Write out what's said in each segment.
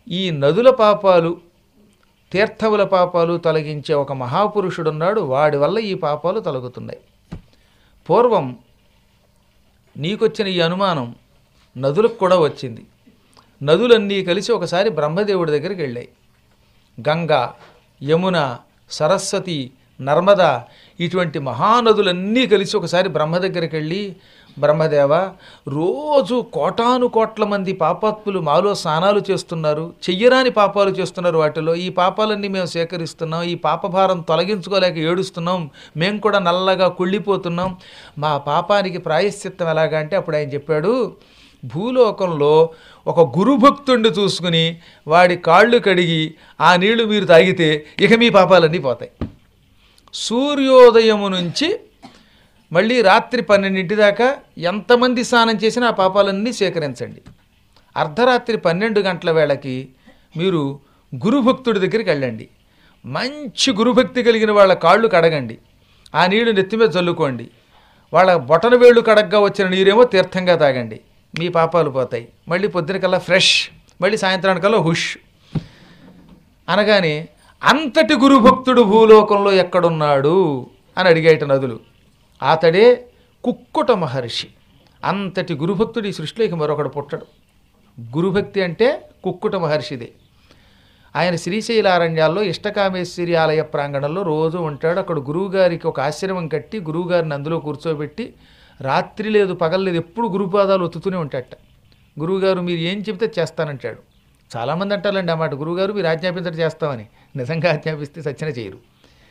ఈ నదుల పాపాలు తీర్థముల పాపాలు తొలగించే ఒక మహాపురుషుడున్నాడు వాడి వల్ల ఈ పాపాలు తొలగుతున్నాయి పూర్వం నీకొచ్చిన ఈ అనుమానం నదులకు కూడా వచ్చింది నదులన్నీ కలిసి ఒకసారి బ్రహ్మదేవుడి దగ్గరికి వెళ్ళాయి గంగా యమున సరస్వతి నర్మద ఇటువంటి మహానదులన్నీ కలిసి ఒకసారి బ్రహ్మ దగ్గరికి వెళ్ళి బ్రహ్మదేవ రోజు కోటాను కోట్ల మంది పాపాత్ములు మాలో స్నానాలు చేస్తున్నారు చెయ్యరాని పాపాలు చేస్తున్నారు వాటిలో ఈ పాపాలన్నీ మేము సేకరిస్తున్నాం ఈ పాపభారం తొలగించుకోలేక ఏడుస్తున్నాం మేము కూడా నల్లగా కుళ్ళిపోతున్నాం మా పాపానికి ప్రాయశ్చిత్తం ఎలాగా అంటే అప్పుడు ఆయన చెప్పాడు భూలోకంలో ఒక గురుభక్తుడిని చూసుకుని వాడి కాళ్ళు కడిగి ఆ నీళ్లు మీరు తాగితే ఇక మీ పాపాలన్నీ పోతాయి సూర్యోదయము నుంచి మళ్ళీ రాత్రి పన్నెండింటి దాకా ఎంతమంది స్నానం చేసినా ఆ పాపాలన్నీ సేకరించండి అర్ధరాత్రి పన్నెండు గంటల వేళకి మీరు గురుభక్తుడి దగ్గరికి వెళ్ళండి మంచి గురుభక్తి కలిగిన వాళ్ళ కాళ్ళు కడగండి ఆ నీళ్లు నెత్తి మీద చల్లుకోండి వాళ్ళ బొటన వేళ్ళు కడగ్గా వచ్చిన నీరేమో తీర్థంగా తాగండి మీ పాపాలు పోతాయి మళ్ళీ పొద్దునకల్లా ఫ్రెష్ మళ్ళీ సాయంత్రానికల్లా హుష్ అనగానే అంతటి గురుభక్తుడు భూలోకంలో ఎక్కడున్నాడు అని అడిగాయట నదులు అతడే కుక్కుట మహర్షి అంతటి గురుభక్తుడు ఈ సృష్టిలో ఇక మరొకడు పుట్టడు గురుభక్తి అంటే కుక్కుట మహర్షిదే ఆయన శ్రీశైలారణ్యాల్లో ఇష్టకామేశ్వరి ఆలయ ప్రాంగణంలో రోజు ఉంటాడు అక్కడ గురువుగారికి ఒక ఆశ్రమం కట్టి గురువుగారిని అందులో కూర్చోబెట్టి రాత్రి లేదు పగలు లేదు ఎప్పుడు గురుపాదాలు ఒత్తుతూనే ఉంటాడట గురువుగారు మీరు ఏం చెబితే చేస్తానంటాడు చాలామంది అంటారండి అన్నమాట గురువుగారు మీరు ఆజ్ఞాపించడం చేస్తామని నిజంగా ఆజ్ఞాపిస్తే సచ్చిన చేయరు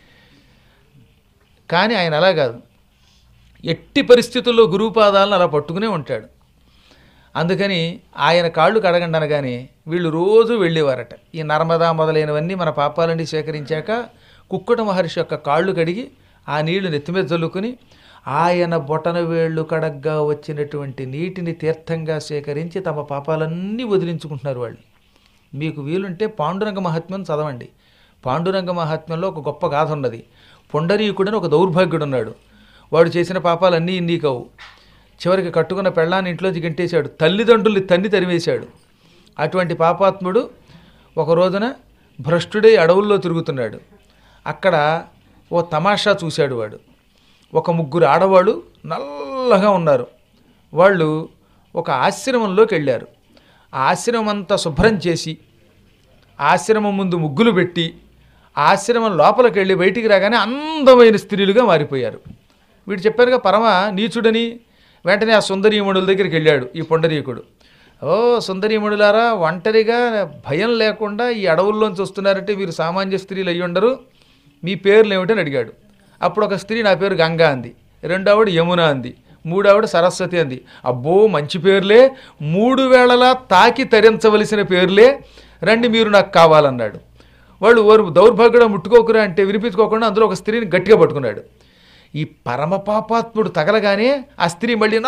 కానీ ఆయన అలా కాదు ఎట్టి పరిస్థితుల్లో గురువుపాదాలను అలా పట్టుకునే ఉంటాడు అందుకని ఆయన కాళ్ళు కడగండి అనగానే వీళ్ళు రోజు వెళ్ళేవారట ఈ నర్మదా మొదలైనవన్నీ మన పాపాలన్నీ సేకరించాక కుక్కుట మహర్షి యొక్క కాళ్ళు కడిగి ఆ నీళ్లు నెత్తిమీద చల్లుకుని ఆయన బొటన వేళ్ళు కడగ్గా వచ్చినటువంటి నీటిని తీర్థంగా సేకరించి తమ పాపాలన్నీ వదిలించుకుంటున్నారు వాళ్ళు మీకు వీలుంటే పాండురంగ మహాత్మ్యం చదవండి పాండురంగ మహాత్మ్యంలో ఒక గొప్ప గాథ ఉన్నది పొండరీకుడని ఒక దౌర్భాగ్యుడు ఉన్నాడు వాడు చేసిన పాపాలన్నీ ఇన్ని కావు చివరికి కట్టుకున్న పెళ్ళాన్ని ఇంట్లోంచి గంటేశాడు తల్లిదండ్రుల్ని తన్ని తరివేశాడు అటువంటి పాపాత్ముడు ఒక రోజున భ్రష్టుడై అడవుల్లో తిరుగుతున్నాడు అక్కడ ఓ తమాషా చూశాడు వాడు ఒక ముగ్గురు ఆడవాళ్ళు నల్లగా ఉన్నారు వాళ్ళు ఒక ఆశ్రమంలోకి వెళ్ళారు ఆ ఆశ్రమం అంతా శుభ్రం చేసి ఆశ్రమం ముందు ముగ్గులు పెట్టి ఆశ్రమం లోపలికి వెళ్ళి బయటికి రాగానే అందమైన స్త్రీలుగా మారిపోయారు వీడు చెప్పారుగా పరమ నీచుడని వెంటనే ఆ సుందరీమణుల దగ్గరికి వెళ్ళాడు ఈ పొండరీకుడు ఓ సుందరీమణులారా ఒంటరిగా భయం లేకుండా ఈ అడవుల్లోంచి వస్తున్నారంటే వీరు సామాన్య స్త్రీలు అయ్యి ఉండరు మీ పేర్లు ఏమిటని అడిగాడు అప్పుడు ఒక స్త్రీ నా పేరు గంగా అంది రెండో ఆవిడ యమున అంది మూడావిడ సరస్వతి అంది అబ్బో మంచి పేర్లే మూడు వేళలా తాకి తరించవలసిన పేర్లే రండి మీరు నాకు కావాలన్నాడు వాళ్ళు ఓరు దౌర్భాగ్యుడు ముట్టుకోకురా అంటే వినిపించుకోకుండా అందులో ఒక స్త్రీని గట్టిగా పట్టుకున్నాడు ఈ పరమపాపాత్ముడు తగలగానే ఆ స్త్రీ మళ్ళీ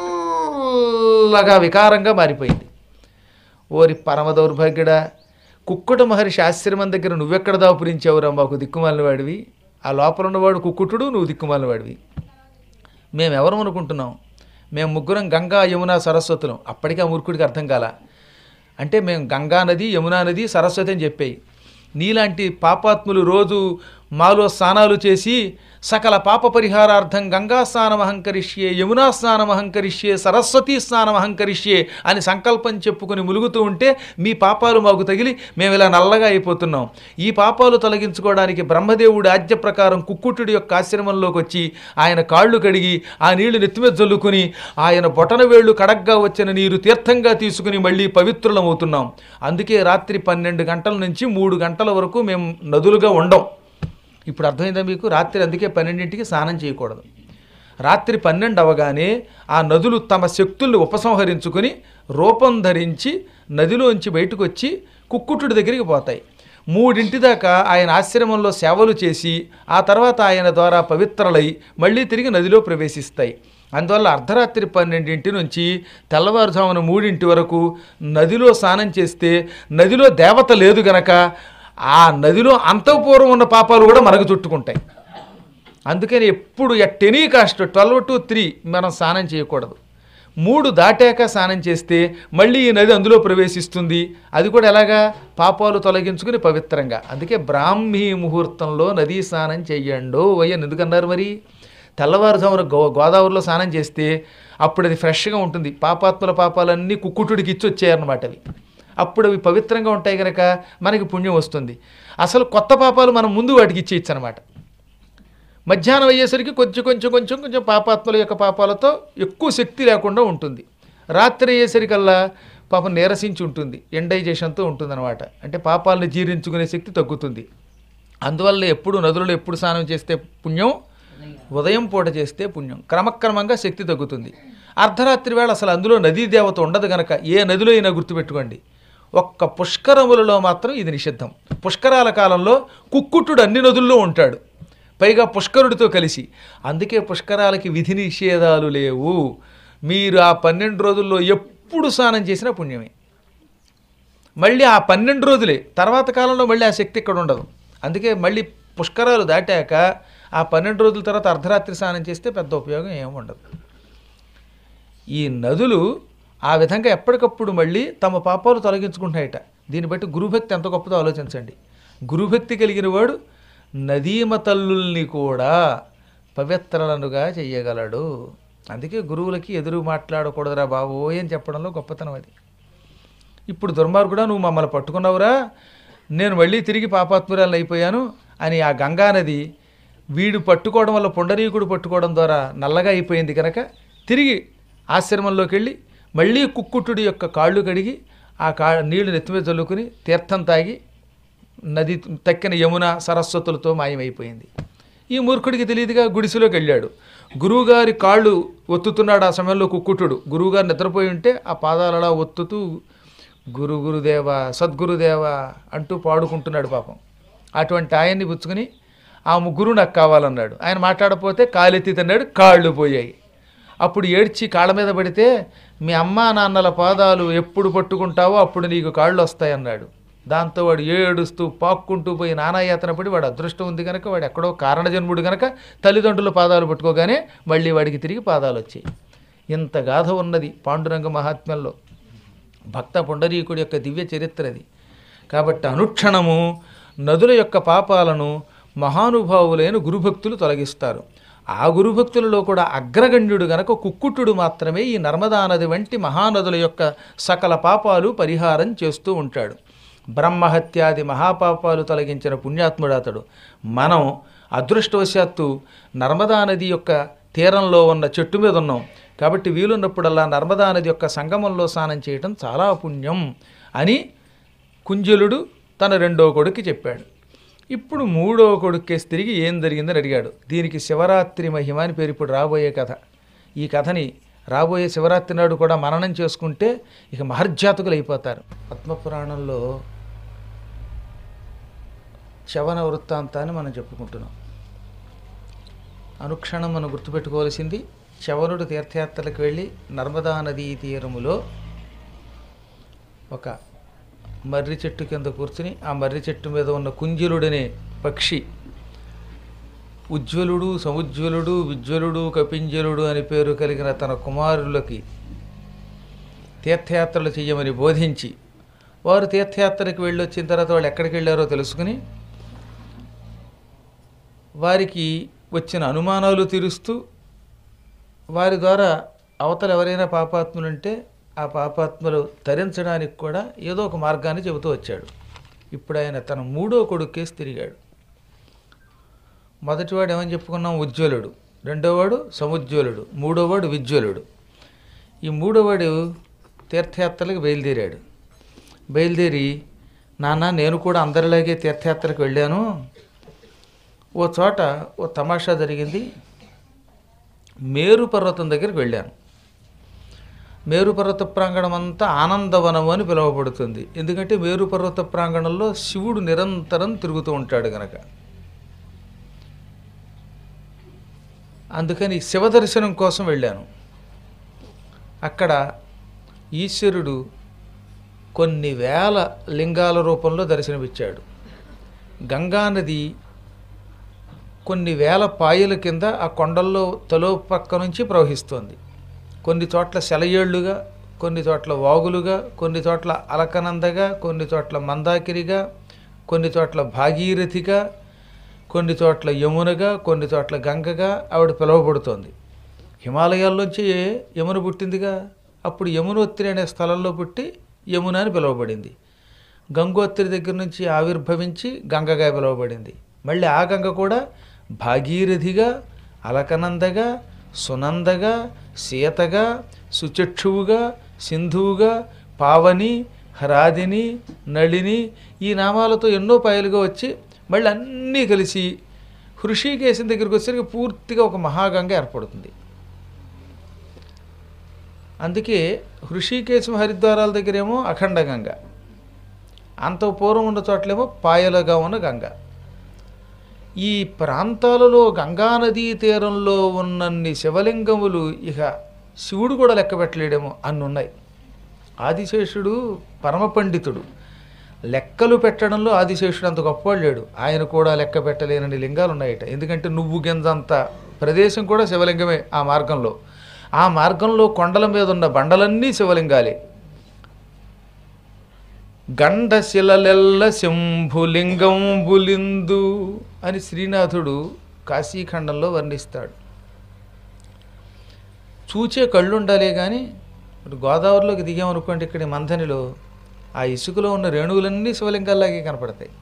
నల్లగా వికారంగా మారిపోయింది ఓరి పరమ దౌర్భాగ్యుడా కుక్కుట మహర్షి ఆశ్రమం దగ్గర నువ్వెక్కడ దాపురించావురా మాకు దిక్కుమాలిన వాడివి ఆ లోపల ఉన్నవాడు కుక్కుటుడు నువ్వు దిక్కుమాలిన వాడివి మేము ఎవరం అనుకుంటున్నాం మేము ముగ్గురం గంగా యమున సరస్వతులం అప్పటికే ఆ మూర్ఖుడికి అర్థం కాల అంటే మేము గంగా నది యమునా నది సరస్వతి అని చెప్పాయి నీలాంటి పాపాత్ములు రోజు మాలో స్నానాలు చేసి సకల పాప పరిహారార్థం గంగా స్నానం అహంకరిష్యే యమునా స్నానం అహంకరిష్యే సరస్వతీ స్నానం అహంకరిష్యే అని సంకల్పం చెప్పుకుని ములుగుతూ ఉంటే మీ పాపాలు మాకు తగిలి మేము ఇలా నల్లగా అయిపోతున్నాం ఈ పాపాలు తొలగించుకోవడానికి బ్రహ్మదేవుడి ఆజ్ఞ ప్రకారం కుక్కుటుడి యొక్క ఆశ్రమంలోకి వచ్చి ఆయన కాళ్ళు కడిగి ఆ నీళ్లు నెత్తిమీద జల్లుకుని ఆయన బొటన వేళ్ళు కడగ్గా వచ్చిన నీరు తీర్థంగా తీసుకుని మళ్ళీ పవిత్రులమవుతున్నాం అందుకే రాత్రి పన్నెండు గంటల నుంచి మూడు గంటల వరకు మేము నదులుగా ఉండం ఇప్పుడు అర్థమైందా మీకు రాత్రి అందుకే పన్నెండింటికి స్నానం చేయకూడదు రాత్రి పన్నెండు అవగానే ఆ నదులు తమ శక్తుల్ని ఉపసంహరించుకుని రూపం ధరించి నదిలోంచి బయటకు వచ్చి కుక్కుటుడి దగ్గరికి పోతాయి మూడింటి దాకా ఆయన ఆశ్రమంలో సేవలు చేసి ఆ తర్వాత ఆయన ద్వారా పవిత్రలై మళ్ళీ తిరిగి నదిలో ప్రవేశిస్తాయి అందువల్ల అర్ధరాత్రి పన్నెండింటి నుంచి తెల్లవారుజామున మూడింటి వరకు నదిలో స్నానం చేస్తే నదిలో దేవత లేదు గనక ఆ నదిలో అంతఃపూర్వం ఉన్న పాపాలు కూడా మనకు చుట్టుకుంటాయి అందుకని ఎప్పుడు at any cost twelve to three మనం స్నానం చేయకూడదు మూడు దాటాక స్నానం చేస్తే మళ్ళీ ఈ నది అందులో ప్రవేశిస్తుంది అది కూడా ఎలాగా పాపాలు తొలగించుకుని పవిత్రంగా అందుకే బ్రాహ్మీ ముహూర్తంలో నదీ స్నానం చెయ్యండో వయ్యని ఎందుకన్నారు మరి తెల్లవారుజామున గో గోదావరిలో స్నానం చేస్తే అప్పుడు అది ఫ్రెష్గా ఉంటుంది పాపాత్మల పాపాలన్నీ కుక్కుటుడికి ఇచ్చి వచ్చాయన్నమాట అవి అప్పుడు అవి పవిత్రంగా ఉంటాయి కనుక మనకి పుణ్యం వస్తుంది అసలు కొత్త పాపాలు మనం ముందు వాటికి ఇచ్చేయచ్చు అనమాట మధ్యాహ్నం అయ్యేసరికి కొంచెం కొంచెం కొంచెం కొంచెం పాపాత్మల యొక్క పాపాలతో ఎక్కువ శక్తి లేకుండా ఉంటుంది రాత్రి అయ్యేసరికల్లా పాపం నీరసించి ఉంటుంది ఎండైజేషన్తో ఉంటుందన్నమాట అంటే పాపాలను జీర్ణించుకునే శక్తి తగ్గుతుంది అందువల్ల ఎప్పుడు నదులలో ఎప్పుడు స్నానం చేస్తే పుణ్యం ఉదయం పూట చేస్తే పుణ్యం క్రమక్రమంగా శక్తి తగ్గుతుంది అర్ధరాత్రి వేళ అసలు అందులో నదీ దేవత ఉండదు గనక ఏ నదిలో అయినా గుర్తుపెట్టుకోండి ఒక్క పుష్కరములలో మాత్రం ఇది నిషిద్ధం పుష్కరాల కాలంలో కుక్కుట్టుడు అన్ని నదుల్లో ఉంటాడు పైగా పుష్కరుడితో కలిసి అందుకే పుష్కరాలకి విధి నిషేధాలు లేవు మీరు ఆ పన్నెండు రోజుల్లో ఎప్పుడు స్నానం చేసినా పుణ్యమే మళ్ళీ ఆ పన్నెండు రోజులే తర్వాత కాలంలో మళ్ళీ ఆ శక్తి ఇక్కడ ఉండదు అందుకే మళ్ళీ పుష్కరాలు దాటాక ఆ పన్నెండు రోజుల తర్వాత అర్ధరాత్రి స్నానం చేస్తే పెద్ద ఉపయోగం ఏమి ఉండదు ఈ నదులు ఆ విధంగా ఎప్పటికప్పుడు మళ్ళీ తమ పాపాలు తొలగించుకుంటున్నాయట దీన్ని బట్టి గురుభక్తి ఎంత గొప్పదో ఆలోచించండి గురుభక్తి కలిగిన వాడు నదీమ తల్లుల్ని కూడా పవిత్రలనుగా చెయ్యగలడు అందుకే గురువులకి ఎదురు మాట్లాడకూడదురా బాబోయ్ అని చెప్పడంలో గొప్పతనం అది ఇప్పుడు దుర్మార్గుడా నువ్వు మమ్మల్ని పట్టుకున్నావురా నేను మళ్ళీ తిరిగి పాపాత్మురాలను అయిపోయాను అని ఆ గంగానది వీడు పట్టుకోవడం వల్ల పుండరీకుడు పట్టుకోవడం ద్వారా నల్లగా అయిపోయింది కనుక తిరిగి ఆశ్రమంలోకి వెళ్ళి మళ్ళీ కుక్కుట్టుడి యొక్క కాళ్ళు కడిగి ఆ కా నీళ్లు నెత్తిమీద చల్లుకుని తీర్థం తాగి నది తక్కిన యమున సరస్వతులతో మాయమైపోయింది ఈ మూర్ఖుడికి తెలియదుగా గుడిసెలోకి వెళ్ళాడు గురువుగారి కాళ్ళు ఒత్తుతున్నాడు ఆ సమయంలో కుక్కుటుడు గురువుగారు నిద్రపోయి ఉంటే ఆ పాదాలు అలా ఒత్తుతూ గురు గురుదేవ సద్గురుదేవ అంటూ పాడుకుంటున్నాడు పాపం అటువంటి ఆయన్ని పుచ్చుకుని ఆ ముగ్గురు నాకు కావాలన్నాడు ఆయన మాట్లాడపోతే కాలెత్తి తిన్నాడు కాళ్ళు పోయాయి అప్పుడు ఏడ్చి కాళ్ళ మీద పడితే మీ అమ్మా నాన్నల పాదాలు ఎప్పుడు పట్టుకుంటావో అప్పుడు నీకు కాళ్ళు వస్తాయన్నాడు దాంతో వాడు ఏడుస్తూ పాక్కుంటూ పోయి నానాయాతన పడి వాడు అదృష్టం ఉంది కనుక వాడు ఎక్కడో కారణజన్ముడు కనుక తల్లిదండ్రుల పాదాలు పట్టుకోగానే మళ్ళీ వాడికి తిరిగి పాదాలు వచ్చాయి ఇంత గాథ ఉన్నది పాండురంగ మహాత్మ్యంలో భక్త పుండరీకుడి యొక్క దివ్య చరిత్ర అది కాబట్టి అనుక్షణము నదుల యొక్క పాపాలను మహానుభావులైన గురుభక్తులు తొలగిస్తారు ఆ గురుభక్తులలో కూడా అగ్రగణ్యుడు గనక కుక్కుట్టుడు మాత్రమే ఈ నర్మదా నది వంటి మహానదుల యొక్క సకల పాపాలు పరిహారం చేస్తూ ఉంటాడు బ్రహ్మహత్యాది మహాపాపాలు తొలగించిన పుణ్యాత్ముడు అతడు మనం అదృష్టవశాత్తు నర్మదా నది యొక్క తీరంలో ఉన్న చెట్టు మీద ఉన్నాం కాబట్టి వీలున్నప్పుడల్లా నర్మదా నది యొక్క సంగమంలో స్నానం చేయటం చాలా పుణ్యం అని కుంజలుడు తన రెండో కొడుక్కి చెప్పాడు ఇప్పుడు మూడో కొడుక్కేసి తిరిగి ఏం జరిగిందని అడిగాడు దీనికి శివరాత్రి మహిమ అని పేరు ఇప్పుడు రాబోయే కథ ఈ కథని రాబోయే శివరాత్రి నాడు కూడా మననం చేసుకుంటే ఇక మహర్జాతకులు అయిపోతారు పద్మపురాణంలో శవన వృత్తాంతాన్ని మనం చెప్పుకుంటున్నాం అనుక్షణం మనం గుర్తుపెట్టుకోవాల్సింది శవనుడు తీర్థయాత్రలకు వెళ్ళి నర్మదా నదీ తీరములో ఒక మర్రి చెట్టు కింద కూర్చుని ఆ మర్రి చెట్టు మీద ఉన్న కుంజలుడనే పక్షి ఉజ్వలుడు సముజ్వలుడు విజ్వలుడు కపింజలుడు అని పేరు కలిగిన తన కుమారులకి తీర్థయాత్రలు చేయమని బోధించి వారు తీర్థయాత్రకి వెళ్ళి వచ్చిన తర్వాత వాళ్ళు ఎక్కడికి వెళ్ళారో తెలుసుకుని వారికి వచ్చిన అనుమానాలు తీరుస్తూ వారి ద్వారా అవతల ఎవరైనా పాపాత్ములుంటే ఆ పాపాత్మలు తరించడానికి కూడా ఏదో ఒక మార్గాన్ని చెబుతూ వచ్చాడు ఇప్పుడు ఆయన తన మూడో కొడుకేసి తిరిగాడు మొదటివాడు ఏమని చెప్పుకున్నాం ఉజ్వలుడు రెండోవాడు సముజ్వలుడు మూడోవాడు విజ్వలుడు ఈ మూడోవాడు తీర్థయాత్రలకు బయలుదేరాడు బయలుదేరి నాన్న నేను కూడా అందరిలాగే తీర్థయాత్రకు వెళ్ళాను ఓ చోట ఓ తమాషా జరిగింది మేరు పర్వతం దగ్గరికి వెళ్ళాను మేరు పర్వత ప్రాంగణం అంతా ఆనందవనం అని పిలువబడుతుంది ఎందుకంటే మేరు పర్వత ప్రాంగణంలో శివుడు నిరంతరం తిరుగుతూ ఉంటాడు గనక అందుకని శివ దర్శనం కోసం వెళ్ళాను అక్కడ ఈశ్వరుడు కొన్ని వేల లింగాల రూపంలో దర్శనమిచ్చాడు గంగానది కొన్ని వేల పాయల కింద ఆ కొండల్లో తలో పక్క నుంచి ప్రవహిస్తోంది కొన్ని చోట్ల సెలయేళ్లుగా కొన్ని చోట్ల వాగులుగా కొన్ని చోట్ల అలకనందగా కొన్ని చోట్ల మందాకిరిగా కొన్ని చోట్ల భాగీరథిగా కొన్ని చోట్ల యమునగా కొన్ని చోట్ల గంగగా ఆవిడ పిలువబడుతోంది హిమాలయాల్లోంచి యమున పుట్టిందిగా అప్పుడు యమునోత్రి అనే స్థలంలో పుట్టి యమున అని పిలువబడింది గంగోత్రి దగ్గర నుంచి ఆవిర్భవించి గంగగా పిలువబడింది మళ్ళీ ఆ గంగ కూడా భాగీరథిగా అలకనందగా సునందగా సీతగా సుచక్షువుగా సింధువుగా పావని హ్రాదిని నళిని ఈ నామాలతో ఎన్నో పాయలుగా వచ్చి మళ్ళీ అన్నీ కలిసి హృషికేశం దగ్గరికి వచ్చేసరికి పూర్తిగా ఒక మహాగంగ ఏర్పడుతుంది అందుకే హృషికేశం హరిద్వారాల దగ్గరేమో అఖండ గంగ అంత పూర్వం ఉన్న చోట్లేమో పాయలుగా ఉన్న గంగ ఈ ప్రాంతాలలో గంగానదీ తీరంలో ఉన్నన్ని శివలింగములు ఇక శివుడు కూడా లెక్క పెట్టలేడేమో అన్ని ఉన్నాయి ఆదిశేషుడు పరమ పండితుడు లెక్కలు పెట్టడంలో ఆదిశేషుడు అంత గొప్పవాడు లేడు ఆయన కూడా లెక్క పెట్టలేనని లింగాలు ఉన్నాయట ఎందుకంటే నువ్వు గింజంత ప్రదేశం కూడా శివలింగమే ఆ మార్గంలో ఆ మార్గంలో కొండల మీద ఉన్న బండలన్నీ శివలింగాలే గండశిలలెల్ల శంభులింగంబులిందు అని శ్రీనాథుడు కాశీఖండంలో వర్ణిస్తాడు చూచే కళ్ళు ఉండాలే కానీ ఇప్పుడు గోదావరిలోకి దిగామనుకోండి ఇక్కడ ఈ మంథనిలో ఆ ఇసుకలో ఉన్న రేణువులన్నీ శివలింగాల్లాగే కనపడతాయి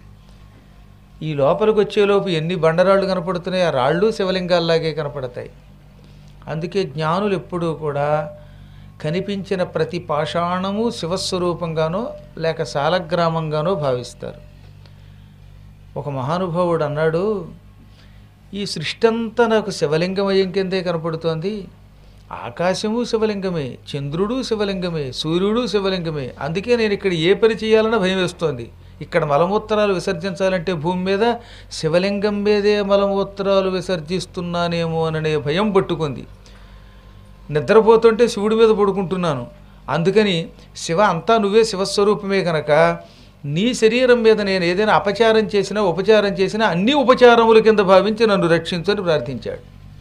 ఈ లోపలికి వచ్చేలోపు ఎన్ని బండరాళ్ళు కనపడుతున్నాయి ఆ రాళ్ళు శివలింగాల్లాగే కనపడతాయి అందుకే జ్ఞానులు ఎప్పుడూ కూడా కనిపించిన ప్రతి పాషాణము శివస్వరూపంగానో లేక శాలగ్రామంగానో భావిస్తారు ఒక మహానుభావుడు అన్నాడు ఈ సృష్టి అంతా నాకు శివలింగమయం కిందే కనపడుతోంది ఆకాశము శివలింగమే చంద్రుడు శివలింగమే సూర్యుడు శివలింగమే అందుకే నేను ఇక్కడ ఏ పని చేయాలన్నా భయం వేస్తోంది ఇక్కడ మలమూత్రాలు విసర్జించాలంటే భూమి మీద శివలింగం మీదే మలమూత్రాలు విసర్జిస్తున్నానేమో అనే భయం పట్టుకుంది నిద్రపోతుంటే శివుడి మీద పడుకుంటున్నాను అందుకని శివ అంతా నువ్వే శివస్వరూపమే కనుక నీ శరీరం మీద నేను ఏదైనా అపచారం చేసినా ఉపచారం చేసినా అన్ని ఉపచారముల కింద భావించి నన్ను రక్షించని ప్రార్థించాడు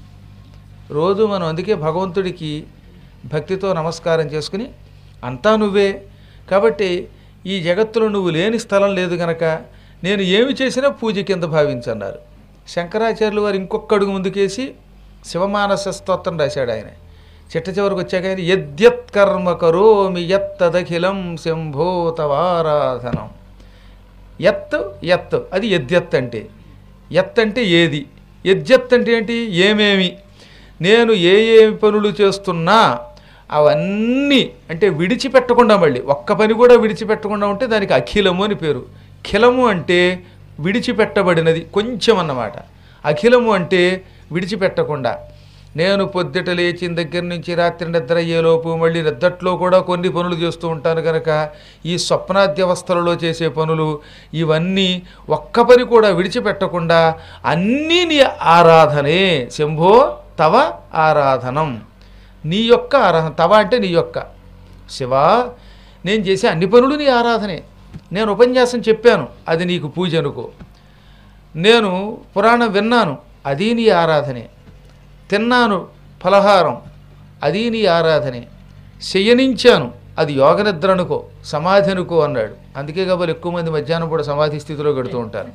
రోజు మనం అందుకే భగవంతుడికి భక్తితో నమస్కారం చేసుకుని అంతా నువ్వే కాబట్టి ఈ జగత్తులో నువ్వు లేని స్థలం లేదు గనక నేను ఏమి చేసినా పూజ కింద భావించన్నారు శంకరాచార్యులు వారు ఇంకొక అడుగు ముందుకేసి శివమానస స్తోత్రం రాశాడు ఆయన చిట్ట చివరికి వచ్చాక ఆయన యద్యత్ కర్మ కరోమి యత్తదఖిలం శంభో తవారాధనం ఎత్ ఎత్ అది యద్యత్ అంటే ఎత్ అంటే ఏది యద్యత్ అంటే ఏంటి ఏమేమి నేను ఏ ఏ పనులు చేస్తున్నా అవన్నీ అంటే విడిచిపెట్టకుండా మళ్ళీ ఒక్క పని కూడా విడిచిపెట్టకుండా ఉంటే దానికి అఖిలము అని పేరు ఖిలము అంటే విడిచిపెట్టబడినది కొంచెం అన్నమాట అఖిలము అంటే విడిచిపెట్టకుండా నేను పొద్దుట లేచిన దగ్గర నుంచి రాత్రి నిద్ర అయ్యేలోపు మళ్ళీ నిద్రట్లో కూడా కొన్ని పనులు చేస్తూ ఉంటాను కనుక ఈ స్వప్నాద్యవస్థలలో చేసే పనులు ఇవన్నీ ఒక్క పని కూడా విడిచిపెట్టకుండా అన్నీ నీ ఆరాధనే శంభో తవ ఆరాధనం నీ యొక్క ఆరాధన తవ అంటే నీ యొక్క శివ నేను చేసే అన్ని పనులు నీ ఆరాధనే నేను ఉపన్యాసం చెప్పాను అది నీకు పూజ అనుకో నేను పురాణం విన్నాను అది నీ ఆరాధనే తిన్నాను ఫలహారం అది నీ ఆరాధనే శయనించాను అది యోగ నిద్ర అనుకో సమాధి అనుకో అన్నాడు అందుకే కాబట్టి ఎక్కువ మంది మధ్యాహ్నం పూట సమాధి స్థితిలో గడుతూ ఉంటారు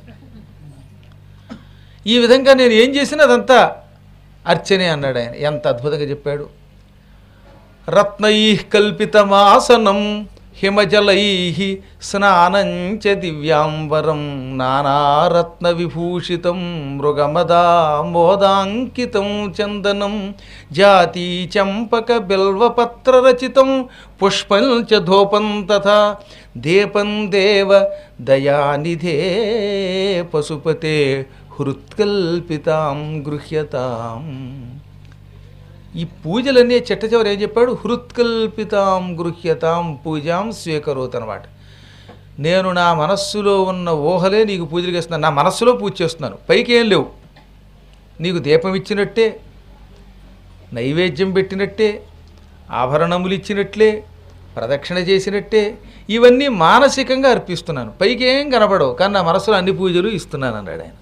ఈ విధంగా నేను ఏం చేసినా అదంతా అర్చనే అన్నాడు ఆయన ఎంత అద్భుతంగా చెప్పాడు రత్నై కల్పితమాసనం హిమజలై స్నానం చ దివ్యాంబరం నానారత్న విభూషితం మృగమదామోదాంకితం చందనం జాతీ చంపక బిల్వపత్రరచితం పుష్పం చ ధూపం తథా దీపం దేవ దయానిధే పశుపతే హృత్కల్పితాం గృహ్యతాం ఈ పూజలన్నీ చెట్ట చివరి ఏం చెప్పాడు హృత్కల్పితాం గృహ్యతాం పూజాం స్వీకరోత్ అనమాట నేను నా మనస్సులో ఉన్న ఊహలే నీకు పూజలు చేస్తున్నాను నా మనస్సులో పూజ చేస్తున్నాను పైకి ఏం లేవు నీకు దీపం ఇచ్చినట్టే నైవేద్యం పెట్టినట్టే ఆభరణములు ఇచ్చినట్లే ప్రదక్షిణ చేసినట్టే ఇవన్నీ మానసికంగా అర్పిస్తున్నాను పైకి ఏం కనపడవు కానీ నా మనసులో అన్ని పూజలు ఇస్తున్నాను అన్నాడు ఆయన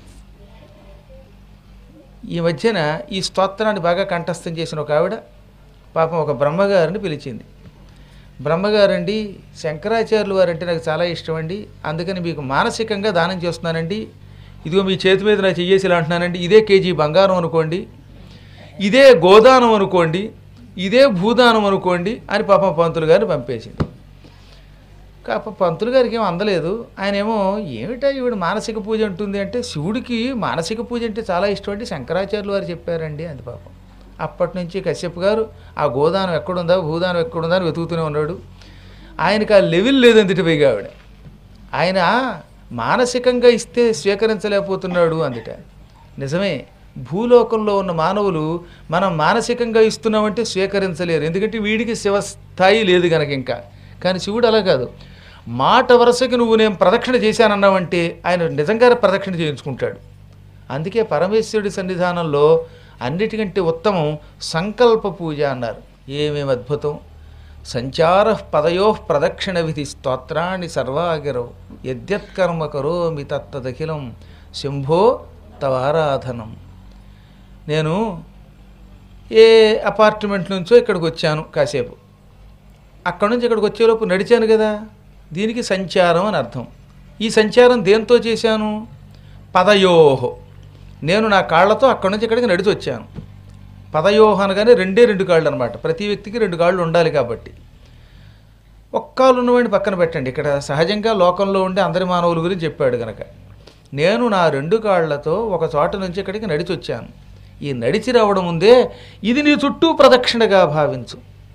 ఈ మధ్యన ఈ స్తోత్రాన్ని బాగా కంఠస్థం చేసిన ఒక ఆవిడ పాపం ఒక బ్రహ్మగారిని పిలిచింది బ్రహ్మగారండి శంకరాచార్యులు వారంటే నాకు చాలా ఇష్టం అండి అందుకని మీకు మానసికంగా దానం చేస్తున్నానండి ఇదిగో మీ చేతి మీద నా చెయ్యేసి ఇలా అంటున్నానండి ఇదే కేజీ బంగారం అనుకోండి ఇదే గోదానం అనుకోండి ఇదే భూదానం అనుకోండి అని పాపం పంతులు గారిని పంపేసింది కాప పంతులు గారికి ఏం అందలేదు ఆయన ఏమో ఏమిటా ఈవిడ మానసిక పూజ అంటుంది అంటే శివుడికి మానసిక పూజ అంటే చాలా ఇష్టం అంటే శంకరాచార్యులు వారు చెప్పారండి అంది పాపం అప్పటి నుంచి కశ్యప్ గారు ఆ గోదానం ఎక్కడుందా భూదానం ఎక్కడుందా అని వెతుకుతూనే ఉన్నాడు ఆయనకి ఆ లెవెల్ లేదందిటి పైగా ఆవిడ ఆయన మానసికంగా ఇస్తే స్వీకరించలేకపోతున్నాడు అందుట నిజమే భూలోకంలో ఉన్న మానవులు మనం మానసికంగా ఇస్తున్నామంటే స్వీకరించలేరు ఎందుకంటే వీడికి శివస్థాయి లేదు కనుక ఇంకా కానీ శివుడు అలా కాదు మాట వరుసకి నువ్వు నేను ప్రదక్షిణ చేశానన్నావంటే ఆయన నిజంగా ప్రదక్షిణ చేయించుకుంటాడు అందుకే పరమేశ్వరుడి సన్నిధానంలో అన్నిటికంటే ఉత్తమం సంకల్ప పూజ అన్నారు ఏమేమి అద్భుతం సంచార పదయో ప్రదక్షిణ విధి స్తోత్రాన్ని సర్వాగిరవు యద్యత్కర్మ కరోమి తత్తదఖిలం శంభో తవారాధనం నేను ఏ అపార్ట్మెంట్ నుంచో ఇక్కడికి వచ్చాను కాసేపు అక్కడ నుంచి ఇక్కడికి వచ్చేలోపు నడిచాను కదా దీనికి సంచారం అని అర్థం ఈ సంచారం దేంతో చేశాను పదయోహో నేను నా కాళ్ళతో అక్కడి నుంచి ఇక్కడికి నడిచి వచ్చాను పదయోహ అనగానే రెండే రెండు కాళ్ళు అనమాట ప్రతి వ్యక్తికి రెండు కాళ్ళు ఉండాలి కాబట్టి ఒక్కాలు ఉన్నవాడిని పక్కన పెట్టండి ఇక్కడ సహజంగా లోకంలో ఉండే అందరి మానవుల గురించి చెప్పాడు గనక నేను నా రెండు కాళ్ళతో ఒక చోట నుంచి ఇక్కడికి నడిచి వచ్చాను ఈ నడిచి రావడం ముందే ఇది నీ చుట్టూ ప్రదక్షిణగా భావించు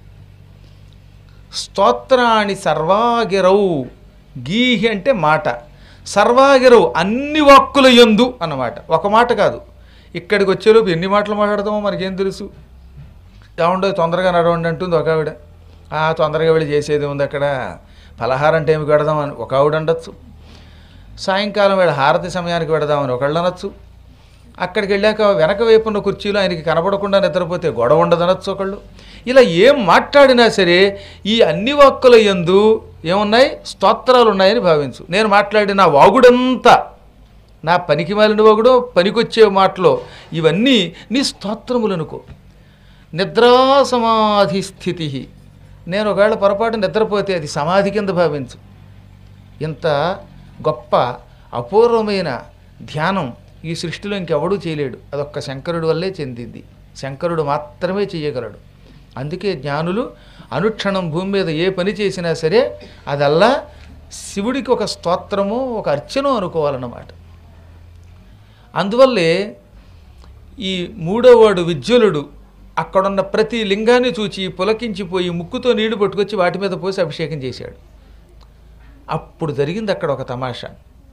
స్తోత్రాన్ని సర్వాగిరవు గీహి అంటే మాట సర్వాగిరవు అన్ని వాక్కుల యందు అన్నమాట ఒక మాట కాదు ఇక్కడికి వచ్చేలోపు ఎన్ని మాటలు మాట్లాడతామో మనకేం తెలుసు ఏముండదు తొందరగా నడవండి అంటుంది ఒక ఆవిడ ఆ తొందరగా వెళ్ళి చేసేది ఉంది అక్కడ పలహారం టైంకి పెడదామని ఒక ఆవిడ ఉండొచ్చు సాయంకాలం వేళ హారతి సమయానికి పెడదామని ఒకళ్ళు అనొచ్చు అక్కడికి వెళ్ళాక వెనక వైపున్న కుర్చీలో ఆయనకి కనపడకుండా నిద్రపోతే గొడవ ఉండదనొచ్చు ఒకళ్ళు ఇలా ఏం మాట్లాడినా సరే ఈ అన్ని వాక్కుల యందు ఏమున్నాయి స్తోత్రాలు ఉన్నాయని భావించు నేను మాట్లాడిన వాగుడంతా నా పనికి మాలిన వాగుడో పనికొచ్చే మాటలో ఇవన్నీ నీ స్తోత్రములు అనుకో నిద్రా సమాధి స్థితి నేను ఒకవేళ పొరపాటు నిద్రపోతే అది సమాధి కింద భావించు ఇంత గొప్ప అపూర్వమైన ధ్యానం ఈ సృష్టిలో ఇంకెవడూ చేయలేడు అదొక్క శంకరుడి వల్లే చెందింది శంకరుడు మాత్రమే చేయగలడు అందుకే జ్ఞానులు అనుక్షణం భూమి మీద ఏ పని చేసినా సరే అదల్లా శివుడికి ఒక స్తోత్రము ఒక అర్చనో అనుకోవాలన్నమాట అందువల్లే ఈ మూడోవాడు విజ్వలుడు అక్కడున్న ప్రతి లింగాన్ని చూచి పులకించిపోయి ముక్కుతో నీళ్లు పట్టుకొచ్చి వాటి మీద పోసి అభిషేకం చేశాడు అప్పుడు జరిగింది అక్కడ ఒక తమాషా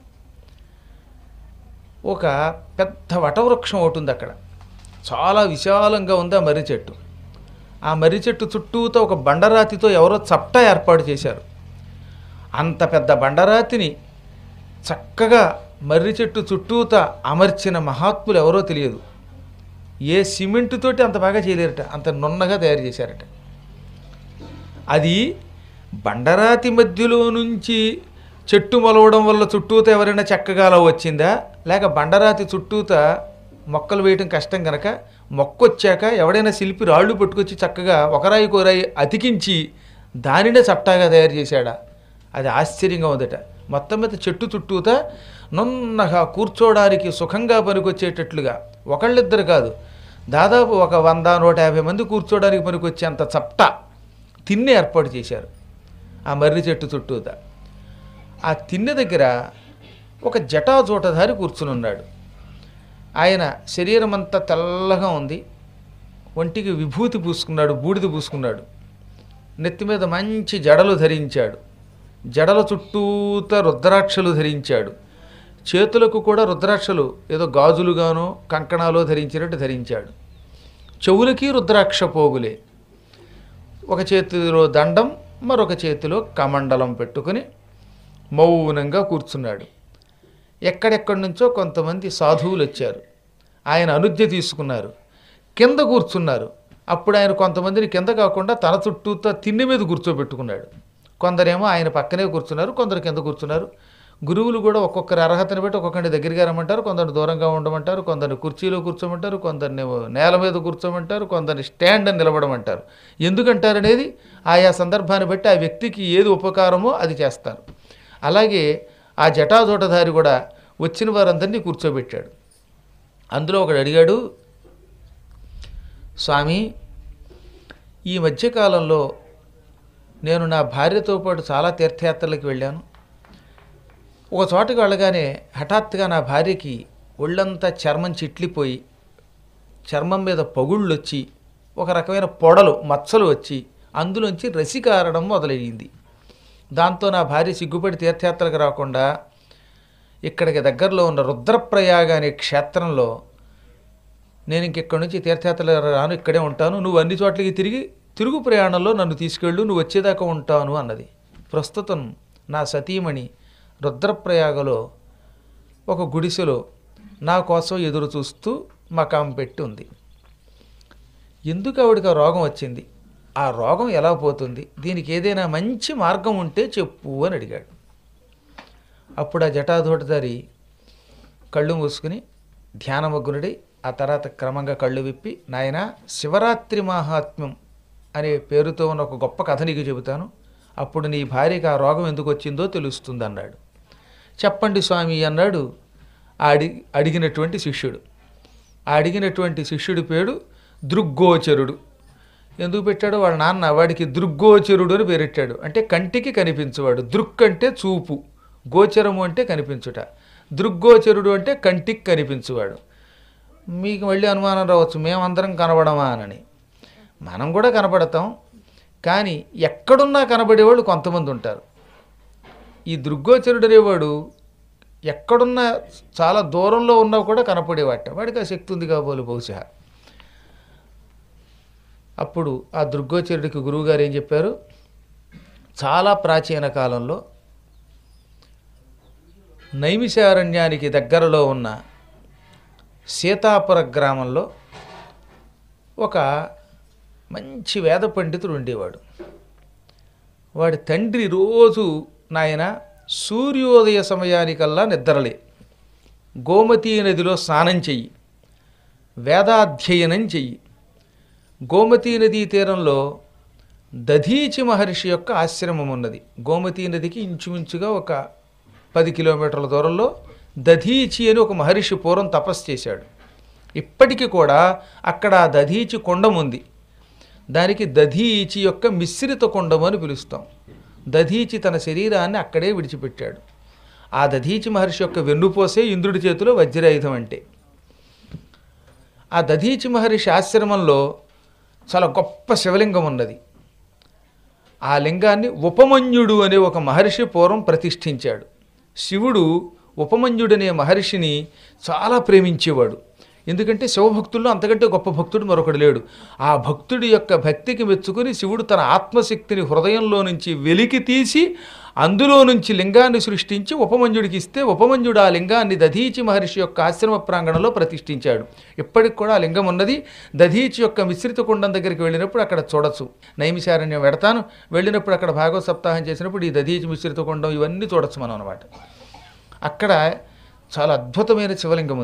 ఒక పెద్ద వటవృక్షం ఒకటి ఉంది అక్కడ చాలా విశాలంగా ఉంది ఆ మర్రి చెట్టు ఆ మర్రి చెట్టు చుట్టూతో ఒక బండరాతితో ఎవరో చప్టా ఏర్పాటు చేశారు అంత పెద్ద బండరాతిని చక్కగా మర్రి చెట్టు చుట్టూత అమర్చిన మహాత్ములు ఎవరో తెలియదు ఏ సిమెంట్ తోటి అంత బాగా చేయలేరట అంత నున్నగా తయారు చేశారట అది బండరాతి మధ్యలో నుంచి చెట్టు మొలవడం వల్ల చుట్టూత ఎవరైనా చక్కగా అలా వచ్చిందా లేక బండరాతి చుట్టూత మొక్కలు వేయటం కష్టం కనుక మొక్క వచ్చాక ఎవడైనా శిల్పి రాళ్ళు పట్టుకొచ్చి చక్కగా ఒకరాయి కోరాయి అతికించి దానినే చట్టాగా తయారు చేశాడా అది ఆశ్చర్యంగా ఉందట మొత్తం మీద చెట్టు చుట్టూత నున్నగా కూర్చోవడానికి సుఖంగా పనికొచ్చేటట్లుగా ఒకళ్ళిద్దరు కాదు దాదాపు ఒక వంద నూట యాభై మంది కూర్చోవడానికి పనికొచ్చేంత చప్టా తిన్నె ఏర్పాటు చేశారు ఆ మర్రి చెట్టు చుట్టూత ఆ తిన్నె దగ్గర ఒక జటాజూటధారి కూర్చుని ఉన్నాడు ఆయన శరీరం అంతా తెల్లగా ఉంది ఒంటికి విభూతి పూసుకున్నాడు బూడిద పూసుకున్నాడు నెత్తి మీద మంచి జడలు ధరించాడు జడల చుట్టూత రుద్రాక్షలు ధరించాడు చేతులకు కూడా రుద్రాక్షలు ఏదో గాజులుగానో కంకణాలో ధరించినట్టు ధరించాడు చెవులకి రుద్రాక్ష పోగులే ఒక చేతిలో దండం మరొక చేతిలో కమండలం పెట్టుకుని మౌనంగా కూర్చున్నాడు ఎక్కడెక్కడి నుంచో కొంతమంది సాధువులు వచ్చారు ఆయన అనుజ్ఞ తీసుకున్నారు కింద కూర్చున్నారు అప్పుడు ఆయన కొంతమందిని కింద కాకుండా తన చుట్టూతో తిండి మీద కూర్చోబెట్టుకున్నాడు కొందరేమో ఆయన పక్కనే కూర్చున్నారు కొందరు కింద కూర్చున్నారు గురువులు కూడా ఒక్కొక్కరి అర్హతను బట్టి ఒక్కొక్కరిని దగ్గరగా రమ్మంటారు కొందరిని దూరంగా ఉండమంటారు కొందరిని కుర్చీలో కూర్చోమంటారు కొందరిని నేల మీద కూర్చోమంటారు కొందరిని స్టాండ్ అని నిలబడమంటారు ఎందుకంటారు అనేది ఆయా సందర్భాన్ని బట్టి ఆ వ్యక్తికి ఏది ఉపకారమో అది చేస్తారు అలాగే ఆ జటాజోటధారి కూడా వచ్చిన వారందరినీ కూర్చోబెట్టాడు అందులో ఒకడు అడిగాడు స్వామి ఈ మధ్యకాలంలో నేను నా భార్యతో పాటు చాలా తీర్థయాత్రలకు వెళ్ళాను ఒక చోటకి వెళ్ళగానే హఠాత్తుగా నా భార్యకి ఒళ్ళంతా చర్మం చిట్లిపోయి చర్మం మీద పగుళ్ళు వచ్చి ఒక రకమైన పొడలు మచ్చలు వచ్చి అందులోంచి రసి కారడం మొదలయ్యింది దాంతో నా భార్య సిగ్గుపడి తీర్థయాత్రకు రాకుండా ఇక్కడికి దగ్గరలో ఉన్న రుద్రప్రయాగ అనే క్షేత్రంలో నేను ఇంక ఇక్కడి నుంచి తీర్థయాత్రలు రాను ఇక్కడే ఉంటాను నువ్వు అన్ని చోట్లకి తిరిగి తిరుగు ప్రయాణంలో నన్ను తీసుకెళ్ళు నువ్వు వచ్చేదాకా ఉంటాను అన్నది ప్రస్తుతం నా సతీమణి రుద్రప్రయాగలో ఒక గుడిసెలో నా కోసం ఎదురు చూస్తూ మకాం పెట్టి ఉంది ఎందుకు ఆవిడకి ఆ రోగం వచ్చింది ఆ రోగం ఎలా పోతుంది దీనికి ఏదైనా మంచి మార్గం ఉంటే చెప్పు అని అడిగాడు అప్పుడు ఆ జటాధోటదారి కళ్ళు మూసుకుని ధ్యానమగ్నుడై ఆ తర్వాత క్రమంగా కళ్ళు విప్పి నాయన శివరాత్రి మహాత్మ్యం అనే పేరుతో ఉన్న ఒక గొప్ప కథ నీకు చెబుతాను అప్పుడు నీ భార్యకి ఆ రోగం ఎందుకు వచ్చిందో తెలుస్తుంది అన్నాడు చెప్పండి స్వామి అన్నాడు ఆ అడి అడిగినటువంటి శిష్యుడు ఆ అడిగినటువంటి శిష్యుడి పేరు దృగ్గోచరుడు ఎందుకు పెట్టాడు వాళ్ళ నాన్న వాడికి దృగ్గోచరుడు అని పేరెట్టాడు అంటే కంటికి కనిపించువాడు దృక్ అంటే చూపు గోచరము అంటే కనిపించుట దృగ్గోచరుడు అంటే కంటికి కనిపించువాడు మీకు మళ్ళీ అనుమానం రావచ్చు మేమందరం కనబడమా అని మనం కూడా కనపడతాం కానీ ఎక్కడున్నా కనబడేవాళ్ళు కొంతమంది ఉంటారు ఈ దృగ్గోచరుడు అనేవాడు ఎక్కడున్నా చాలా దూరంలో ఉన్నా కూడా కనపడేవాట వాడికి ఆ శక్తి ఉంది కాబోలు బహుశా అప్పుడు ఆ దృగ్గోచరుడికి గురువుగారు ఏం చెప్పారు చాలా ప్రాచీన కాలంలో నైమిషారణ్యానికి దగ్గరలో ఉన్న సీతాపుర గ్రామంలో ఒక మంచి వేద పండితుడు ఉండేవాడు వాడి తండ్రి రోజు నాయన సూర్యోదయ సమయానికల్లా నిద్రలే గోమతీ నదిలో స్నానం చెయ్యి వేదాధ్యయనం చెయ్యి గోమతీ నదీ తీరంలో దధీచి మహర్షి యొక్క ఆశ్రమం ఉన్నది గోమతీ నదికి ఇంచుమించుగా ఒక పది కిలోమీటర్ల దూరంలో దధీచి అని ఒక మహర్షి పూర్వం తపస్సు చేశాడు ఇప్పటికీ కూడా అక్కడ ఆ దధీచి కొండం ఉంది దానికి దధీచి యొక్క మిశ్రిత కొండము అని పిలుస్తాం దధీచి తన శరీరాన్ని అక్కడే విడిచిపెట్టాడు ఆ దధీచి మహర్షి యొక్క వెన్నుపోసే ఇంద్రుడి చేతిలో వజ్రాయుధం అంటే ఆ దధీచి మహర్షి ఆశ్రమంలో చాలా గొప్ప శివలింగం ఉన్నది ఆ లింగాన్ని ఉపమన్యుడు అనే ఒక మహర్షి పూర్వం ప్రతిష్ఠించాడు శివుడు ఉపమన్యుడనే మహర్షిని చాలా ప్రేమించేవాడు ఎందుకంటే శివభక్తుల్లో అంతకంటే గొప్ప భక్తుడు మరొకడు లేడు ఆ భక్తుడి యొక్క భక్తికి మెచ్చుకుని శివుడు తన ఆత్మశక్తిని హృదయంలో నుంచి వెలికి తీసి అందులో నుంచి లింగాన్ని సృష్టించి ఉపమన్యుడికి ఇస్తే ఉపమన్యుడు ఆ లింగాన్ని దధీచి మహర్షి యొక్క ఆశ్రమ ప్రాంగణంలో ప్రతిష్ఠించాడు ఇప్పటికి కూడా ఆ లింగం ఉన్నది దధీచి యొక్క మిశ్రిత కుండం దగ్గరికి వెళ్ళినప్పుడు అక్కడ చూడొచ్చు నైమిషారణ్యం వెడతాను వెళ్ళినప్పుడు అక్కడ భాగవత సప్తాహం చేసినప్పుడు ఈ దధీచి మిశ్రిత కుండం ఇవన్నీ చూడొచ్చు మనం అనమాట అక్కడ చాలా అద్భుతమైన శివలింగం ఉంది